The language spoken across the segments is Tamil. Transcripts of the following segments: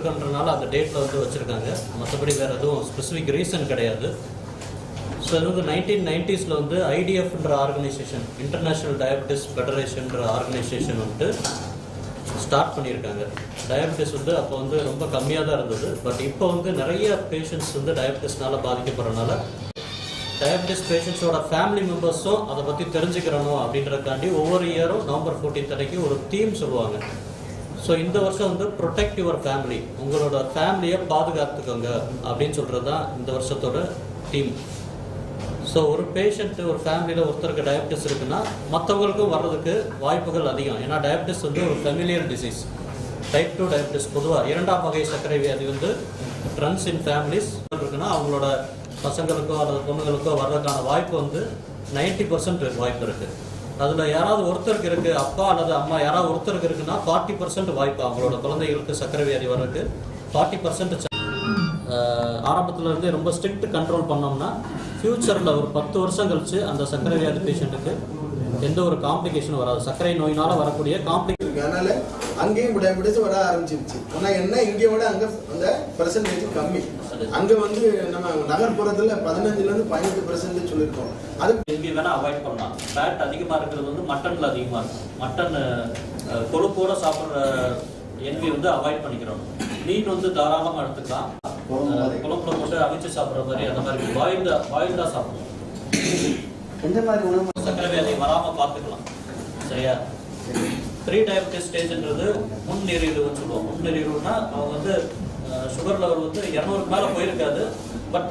இருக்குன்றனால அந்த டேட்டில் வந்து வச்சுருக்காங்க மற்றபடி வேறு எதுவும் ஸ்பெசிஃபிக் ரீசன் கிடையாது ஸோ இது வந்து நைன்டீன் நைன்டிஸில் வந்து ஐடிஎஃப்ன்ற ஆர்கனைசேஷன் இன்டர்நேஷ்னல் டயபெட்டிஸ் ஃபெடரேஷன்ற ஆர்கனைசேஷன் வந்துட்டு ஸ்டார்ட் பண்ணியிருக்காங்க டயபெட்டிஸ் வந்து அப்போ வந்து ரொம்ப கம்மியாக தான் இருந்தது பட் இப்போ வந்து நிறைய பேஷண்ட்ஸ் வந்து டயபெட்டிஸ்னால பாதிக்கப்படுறதுனால டயபெட்டிஸ் பேஷண்ட்ஸோட ஃபேமிலி மெம்பர்ஸும் அதை பற்றி தெரிஞ்சுக்கிறணும் அப்படின்றதுக்காண்டி ஒவ்வொரு இயரும் நவம்பர் 14th அன்னைக்கு ஒரு தீம் சொல்லுவாங்க ஸோ இந்த வருஷம் வந்து ப்ரொடெக்ட் யுவர் ஃபேமிலி உங்களோட ஃபேமிலியை பாதுகாத்துக்கோங்க அப்படின்னு சொல்கிறது தான் இந்த வருஷத்தோட தீம் ஸோ ஒரு பேஷண்ட் ஒரு ஃபேமிலியில் ஒருத்தருக்கு டயபெட்டிஸ் இருக்குன்னா மற்றவங்களுக்கும் வர்றதுக்கு வாய்ப்புகள் அதிகம் ஏன்னா டயபெட்டிஸ் வந்து ஒரு familiar disease type two diabetes பொதுவாக இரண்டாம் வகை சர்க்கரை வியாதி வந்து ட்ரன்ஸ் இன் ஃபேமிலிஸ் இருக்குன்னா அவங்களோட பசங்களுக்கோ அல்லது பொண்ணுங்களுக்கோ வர்றதுக்கான வாய்ப்பு வந்து 90% பர்சன்ட் வாய்ப்பு இருக்குது அதில் யாராவது ஒருத்தருக்கு இருக்குது அப்பா அல்லது அம்மா யாராவது ஒருத்தருக்கு இருக்குன்னா ஃபார்ட்டி பர்சன்ட் வாய்ப்பு அவங்களோட குழந்தைகளுக்கு சர்க்கரை வியாதி வர்றதுக்கு ஃபார்ட்டி பர்சன்ட் ஆரம்பத்துல இருந்தே ரொம்ப ஸ்ட்ரிக்ட் கண்ட்ரோல் பண்ணோம்னா ஃப்யூச்சரில் ஒரு பத்து வருஷம் கழிச்சு அந்த சர்க்கரை வியாதி பேஷண்ட்டுக்கு எந்த ஒரு காம்ப்ளிகேஷனும் வராது சர்க்கரை நோயினால வரக்கூடிய காம்ப்ளி இருக்கு அதனால அங்கேயும் டயபெட்டிஸ் வர ஆரம்பிச்சிருச்சு ஆனா என்ன இங்கே விட அங்க அந்த பெர்சன்டேஜ் கம்மி அங்க வந்து நம்ம நகர்ப்புறத்துல பதினஞ்சுல இருந்து பதினெட்டு பெர்சன்டேஜ் சொல்லியிருக்கோம் அது எங்கே வேணால் அவாய்ட் பண்ணலாம் ஃபேட் அதிகமாக இருக்கிறது வந்து மட்டனில் அதிகமாக இருக்கும் மட்டன் அஹ், கொழுப்போட சாப்பிட்ற என்வி வந்து அவாய்ட் பண்ணிக்கிறோம் மீன் வந்து தாராளமாக எடுத்துக்கலாம் அஹ், குழம்புல போட்டு அவிச்சு சாப்பிட்ற மாதிரி அந்த மாதிரி பாயில்டாக பாயில்டாக சாப்பிடணும் எந்த மாதிரி உணவு சர்க்கரை வியாதி வராமல் பார்த்துக்கலாம் சரியா ப்ரீ டயபெட்டிஸ் ஸ்டேஜ்ன்றது முன் நீரிழிவுன்னு சொல்லுவோம் முன் நீரிழிவுனா அவங்க வந்து சுகர் லெவல் வந்து இரநூறுக்கு மேலே போயிருக்காது பட்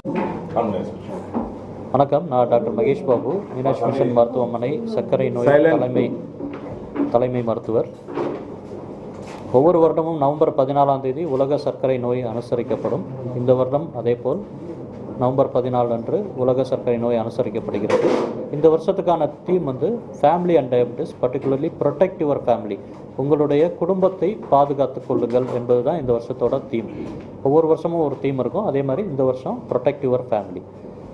வணக்கம் நான் டாக்டர் மகேஷ் பாபு மீனாட்சி மிஷன் மருத்துவமனை சர்க்கரை நோய் தலைமை தலைமை மருத்துவர் ஒவ்வொரு வருடமும் நவம்பர் பதினாலாம் தேதி உலக சர்க்கரை நோய் அனுசரிக்கப்படும் இந்த வருடம் அதேபோல் நவம்பர் பதினாலு அன்று உலக சர்க்கரை நோய் அனுசரிக்கப்படுகிறது இந்த வருஷத்துக்கான தீம் வந்து family and diabetes particularly protect your family உங்களுடைய குடும்பத்தை பாதுகாத்துக் கொள்ளுங்கள் என்பது தான் இந்த வருஷத்தோட தீம் ஒவ்வொரு வருஷமும் ஒரு தீம் இருக்கும் அதே மாதிரி இந்த வருஷம் ப்ரொடெக்ட் யுவர் ஃபேமிலி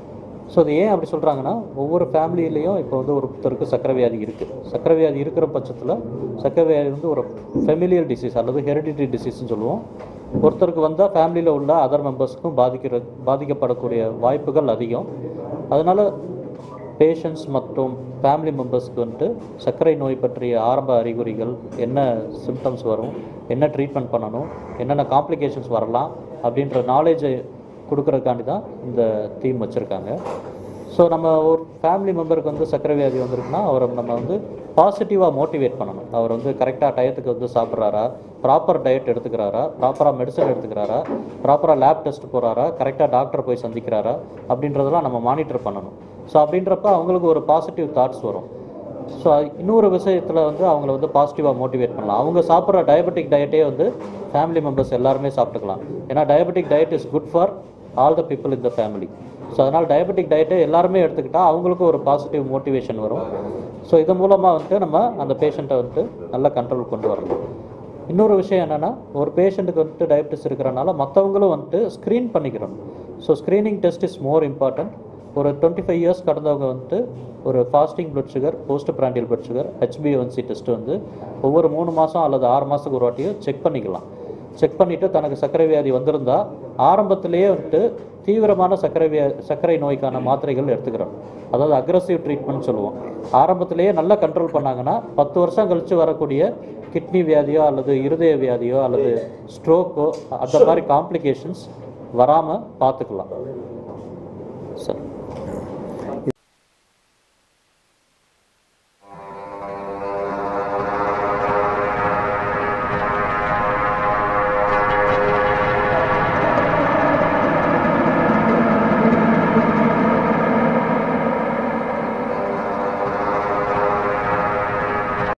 ஸோ அது ஏன் அப்படி சொல்கிறாங்கன்னா ஒவ்வொரு ஃபேமிலியிலையும் இப்போ வந்து ஒருத்தருக்கு சக்கரை வியாதி இருக்குது சக்கரை வியாதி இருக்கிற பட்சத்தில் சக்கரை வியாதி வந்து ஒரு ஃபெமிலியல் டிசீஸ் அல்லது ஹெரிடிட்டி டிசீஸ்னு சொல்லுவோம் ஒருத்தருக்கு வந்தால் ஃபேமிலியில் உள்ள அதர் மெம்பர்ஸ்க்கும் பாதிக்கிற பாதிக்கப்படக்கூடிய வாய்ப்புகள் அதிகம் அதனால் பேஷண்ட்ஸ் மற்றும் ஃபேமிலி மெம்பர்ஸ்க்கு வந்துட்டு சர்க்கரை நோய் பற்றிய ஆரம்ப அறிகுறிகள் என்ன சிம்டம்ஸ் வரும் என்ன ட்ரீட்மெண்ட் பண்ணணும் என்னென்ன காம்ப்ளிகேஷன்ஸ் வரலாம் அப்படின்ற நாலேஜை கொடுக்கறதுக்காண்டி தான் இந்த தீம் வச்சுருக்காங்க ஸோ நம்ம ஒரு ஃபேமிலி மெம்பருக்கு வந்து சர்க்கரை வியாதி வந்திருக்குன்னா அவரை நம்ம வந்து பாசிட்டிவாக மோட்டிவேட் பண்ணணும் அவர் வந்து கரெக்டாக டயத்துக்கு வந்து சாப்பிட்றாரா ப்ராப்பர் டயட் எடுத்துக்கிறாரா ப்ராப்பராக மெடிசன் எடுத்துக்கிறாரா ப்ராப்பராக லேப் டெஸ்ட் போகிறாரா கரெக்டாக டாக்டர் போய் சந்திக்கிறாரா அப்படின்றதெல்லாம் நம்ம மானிட்டர் பண்ணணும் ஸோ அப்படின்றப்ப அவங்களுக்கு ஒரு பாசிட்டிவ் தாட்ஸ் வரும் ஸோ இன்னொரு விஷயத்தில் வந்து அவங்கள வந்து பாசிட்டிவாக மோட்டிவேட் பண்ணலாம் அவங்க சாப்பிட்ற டயபெட்டிக் டயட்டே வந்து ஃபேமிலி மெம்பர்ஸ் எல்லாருமே சாப்பிட்டுக்கலாம் ஏன்னா diabetic diet is good for all the people in the family so அதனால் டயபெட்டிக் டயட்டை எல்லாருமே எடுத்துக்கிட்டால் அவங்களுக்கும் ஒரு பாசிட்டிவ் மோட்டிவேஷன் வரும் ஸோ இது மூலமாக வந்துட்டு நம்ம அந்த பேஷண்ட்டை வந்துட்டு நல்ல கண்ட்ரோல் கொண்டு வரலாம் இன்னொரு விஷயம் என்னென்னா ஒரு பேஷண்ட்டுக்கு வந்துட்டு டயபெட்டிஸ் இருக்கிறனால மற்றவங்களும் வந்துட்டு ஸ்க்ரீன் பண்ணிக்கிறோம் so screening test is more important ஒரு டுவெண்ட்டி ஃபைவ் இயர்ஸ் கடந்தவங்க வந்துட்டு ஒரு fasting blood sugar post prandial blood sugar ஹெச்பிஎன்சி டெஸ்ட் வந்து ஒவ்வொரு மூணு மாதம் அல்லது ஆறு மாதத்துக்கு ஒரு வாட்டியும் செக் பண்ணிக்கலாம் செக் பண்ணிவிட்டு தனக்கு சர்க்கரை வியாதி வந்திருந்தா ஆரம்பத்திலேயே வந்துட்டு தீவிரமான சர்க்கரை வியா சர்க்கரை நோய்க்கான மாத்திரைகள் எடுத்துக்கிறோம் அதாவது அக்ரஸிவ் ட்ரீட்மெண்ட் சொல்லுவோம் ஆரம்பத்திலேயே நல்லா கண்ட்ரோல் பண்ணாங்கன்னா பத்து வருஷம் கழித்து வரக்கூடிய கிட்னி வியாதியோ அல்லது இருதய வியாதியோ அல்லது ஸ்ட்ரோக்கோ அந்த மாதிரி காம்ப்ளிகேஷன்ஸ் வராமல் பார்த்துக்கலாம் சரி